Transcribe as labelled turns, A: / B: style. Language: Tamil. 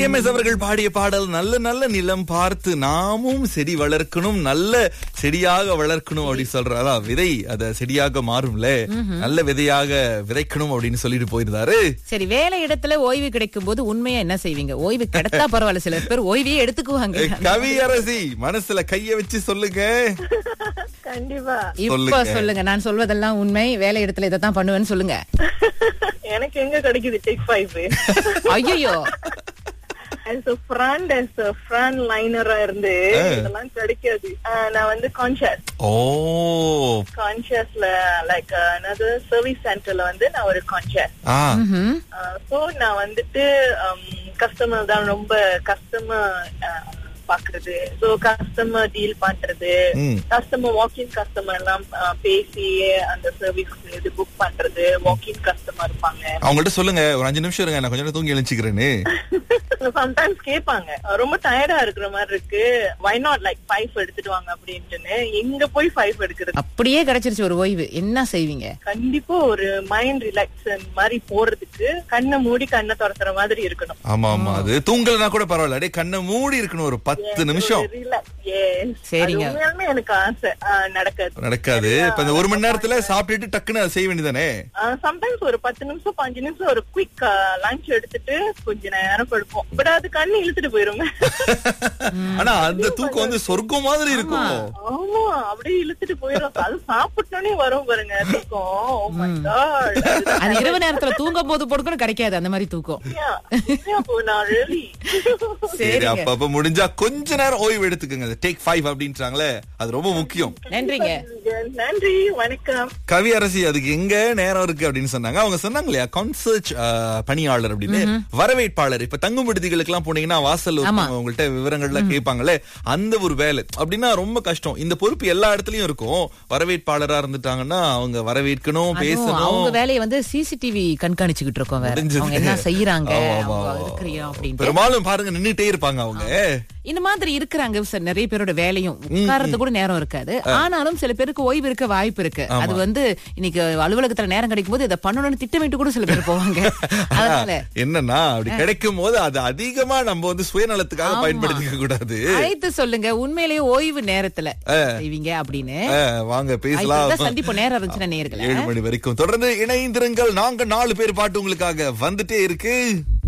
A: டிஎம்எஸ் அவர்கள் பாடிய பாடல் நல்ல நல்ல நிலம் பார்த்து நாமும் செடி வளர்க்கணும் நல்ல செடியாக வளர்க்கணும் அப்படின்னு சொல்ற அதான் விதை அத செடியாக மாறும்ல நல்ல விதையாக விதைக்கணும் அப்படின்னு சொல்லிட்டு போயிருந்தாரு
B: சரி வேலை இடத்துல ஓய்வு கிடைக்கும் போது உண்மையா என்ன செய்வீங்க ஓய்வு கிடைத்தா பரவாயில்ல சில பேர் ஓய்வையே எடுத்துக்குவாங்க
A: கவி அரசி மனசுல கைய வச்சு சொல்லுங்க
C: கண்டிப்பா
B: இப்ப
A: சொல்லுங்க.
B: சொல்லுங்க நான் சொல்வதெல்லாம் உண்மை வேலை இடத்துல இதைத்தான் பண்ணுவேன்னு சொல்லுங்க
C: எனக்கு எங்க கிடைக்குது டெக் ஃபைவ்
B: ஐயோ
C: as a front as a front lineரா இருந்து இதெல்லாம் கிடைக்காது ஆஹ் நான் வந்து கான்சியஸ்
A: ஓ
C: கான்சியஸ்ல லைக் another சர்வீஸ் சென்டர்ல வந்து நான் ஒரு கான்சியஸ்
A: ஆ
C: சோ நான் வந்துட்டு கஸ்டமர் தான் ரொம்ப கஸ்டமர் பாக்குறது சோ கஸ்டமர் டீல் பண்றது
A: ம்.
C: கஸ்டமர் வாக்கிங் கஸ்டமர் எல்லாம் அஹ், பேசி அந்த சர்வீஸ் இது புக் பண்றது வாக்கிங் கஸ்டமர் இருப்பாங்க
A: அவங்கள்ட்ட சொல்லுங்க ஒரு அஞ்சு நிமிஷம் இருங்க நான் கொஞ்ச நேரம் தூங்கி எழுச்சிக்கிறேன்னு
C: சம்டைம்ஸ் கேட்பாங்க ரொம்ப டயர்டா இருக்கிற மாதிரி இருக்கு வை நாட் லைக் ஃபைவ் எடுத்துட்டு வாங்க அப்படின்ட்டுன்னு எங்க போய் ஃபைவ் எடுக்கிறது
B: அப்படியே கிடைச்சிருச்சு ஒரு ஓய்வு என்ன செய்வீங்க
C: கண்டிப்பா ஒரு மைண்ட் ரிலாக்ஸன் மாதிரி போறதுக்கு கண்ணை மூடி கண்ணை துறக்கிற மாதிரி இருக்கணும்
A: ஆமா ஆமா அது தூங்கலனா கூட பரவாயில்ல அப்படியே கண்ணை மூடி இருக்கணும் ஒரு பத்து நிமிஷம்
C: ரிலாக்ஸ் எஸ்
B: சரிங்க.
C: உண்மையாலுமே எனக்கு ஆசை ஆஹ் நடக்காது
A: நடக்காது இப்ப இந்த ஒரு மணி நேரத்துல சாப்பிட்டுட்டு டக்குன்னு அதை செய்ய வேண்டியதானே
C: சம்டைம்ஸ் ஒரு பத்து நிமிஷம் பாஞ்சு நிமிஷம் ஒரு குயிக் லஞ்ச் எடுத்துட்டு கொஞ்ச நேரம் படுப்போம் பட் அது கண்ணு இழுத்துட்டு போயிருங்க
A: ஆனா அந்த தூக்கம் வந்து சொர்க்கம் மாதிரி இருக்கும்
C: ஆமா அப்படியே இழுத்துட்டு போயிரும் அது சாப்பிட்டோன்னே வரும் பாருங்க தூக்கம் Oh my God.
B: அது இரவு நேரத்துல தூங்கும் போது போடுக்கணும் கிடைக்காது அந்த மாதிரி தூக்கம்
C: Yeah. Yeah, அப்போ நான் really
A: சரி
B: சரிங்க
A: அப்பப்ப முடிஞ்சா கொஞ்ச நேரம் ஓய்வு எடுத்துக்கங்க டேக் ஃபைவ் அப்படின்றாங்களே அது ரொம்ப முக்கியம்
B: நன்றிங்க
C: நன்றி வணக்கம்
A: கவி அரசி அதுக்கு எங்க நேரம் இருக்கு அப்படின்னு சொன்னாங்க அவங்க சொன்னாங்க இல்லையா கான்சர்ட் பணியாளர் அப்படின்னு வரவேற்பாளர் இப்ப தங்கும் விடுதிகளுக்கு எல்லாம் போனீங்கன்னா வாசல் ஒருத்தவங்க உங்கள்ட்ட விவரங்கள்லாம் கேட்பாங்களே அந்த ஒரு வேலை அப்படின்னா ரொம்ப கஷ்டம் இந்த பொறுப்பு எல்லா இடத்துலயும் இருக்கும் வரவேற்பாளரா இருந்துட்டாங்கன்னா அவங்க வரவேற்கணும்
B: அதுவும்
A: பேசணும்
B: அவங்க வேலையை வந்து சிசிடிவி கண்காணிச்சுக்கிட்டு இருக்கோம் வேற
A: முடிஞ்சது.
B: அவங்க என்ன செய்யறாங்க
A: ஆமா, ஆமா,
B: அவங்க
A: ஆமா.
B: இருக்கிறியா அப்படின்னு
A: பெரும்பாலும் பாருங்க நின்னுட்டே இருப்பாங்க அவங்க
B: இந்த மாதிரி இருக்கிறாங்க சார் நிறைய பேரோட வேலையும் உட்கார்றது கூட நேரம் இருக்காது ஆனாலும் சில பேருக்கு ஓய்வு இருக்க வாய்ப்பு இருக்கு அது வந்து இன்னைக்கு அலுவலகத்துல நேரம் கிடைக்கும் போது இதை பண்ணணும்னு திட்டமிட்டு கூட சில பேர் போவாங்க அதனால
A: என்னன்னா அப்படி கிடைக்கும் போது அது அதிகமா நம்ம வந்து சுயநலத்துக்காக
B: ஆமா.
A: பயன்படுத்திக்க கூடாது
B: அழைத்து சொல்லுங்க உண்மையிலேயே ஓய்வு நேரத்துல செய்வீங்க அப்படின்னு
A: அஹ், வாங்க
B: இப்பதான்
A: பேசலாம்
B: சந்திப்பு நேரம் இருந்துச்சுன்னா நேர்களே
A: ஏழு மணி வரைக்கும் தொடர்ந்து இணைந்திருங்கள் நாங்க நாலு பேர் பாட்டு உங்களுக்காக வந்துட்டே இருக்கு